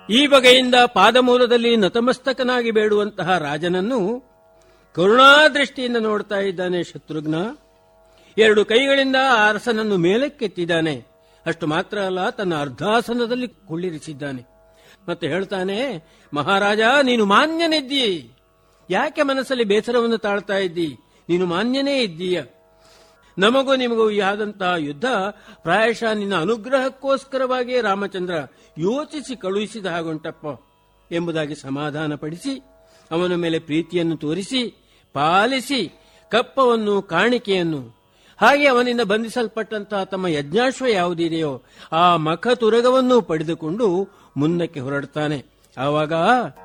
ಈ ಬಗೆಯಿಂದ ಪಾದಮೂಲದಲ್ಲಿ ನತಮಸ್ತಕನಾಗಿ ಬೇಡುವಂತಹ ರಾಜನನ್ನು ಕರುಣಾದೃಷ್ಟಿಯಿಂದ ನೋಡ್ತಾ ಇದ್ದಾನೆ ಶತ್ರುಘ್ನ ಎರಡು ಕೈಗಳಿಂದ ಆ ಅರಸನನ್ನು ಮೇಲಕ್ಕೆತ್ತಿದ್ದಾನೆ ಅಷ್ಟು ಮಾತ್ರ ಅಲ್ಲ ತನ್ನ ಅರ್ಧಾಸನದಲ್ಲಿ ಕುಳ್ಳಿರಿಸಿದ್ದಾನೆ ಮತ್ತೆ ಹೇಳ್ತಾನೆ ಮಹಾರಾಜ ನೀನು ಮಾನ್ಯನಿದ್ದೀ ಯಾಕೆ ಮನಸ್ಸಲ್ಲಿ ಬೇಸರವನ್ನು ತಾಳ್ತಾ ಇದ್ದಿ ನೀನು ಮಾನ್ಯನೇ ಇದ್ದೀಯ ನಮಗೂ ನಿಮಗೂ ಈ ಆದಂತಹ ಯುದ್ಧ ಪ್ರಾಯಶಃ ನಿನ್ನ ಅನುಗ್ರಹಕ್ಕೋಸ್ಕರವಾಗಿಯೇ ರಾಮಚಂದ್ರ ಯೋಚಿಸಿ ಕಳುಹಿಸಿದ ಹಾಗುಂಟಪ್ಪ ಎಂಬುದಾಗಿ ಸಮಾಧಾನಪಡಿಸಿ ಅವನ ಮೇಲೆ ಪ್ರೀತಿಯನ್ನು ತೋರಿಸಿ ಪಾಲಿಸಿ ಕಪ್ಪವನ್ನು ಕಾಣಿಕೆಯನ್ನು ಹಾಗೆ ಅವನಿಂದ ಬಂಧಿಸಲ್ಪಟ್ಟಂತಹ ತಮ್ಮ ಯಜ್ಞಾಶ್ವ ಯಾವುದಿದೆಯೋ ಆ ಮಖ ತುರಗವನ್ನು ಪಡೆದುಕೊಂಡು ಮುಂದಕ್ಕೆ ಹೊರಡ್ತಾನೆ ಆವಾಗ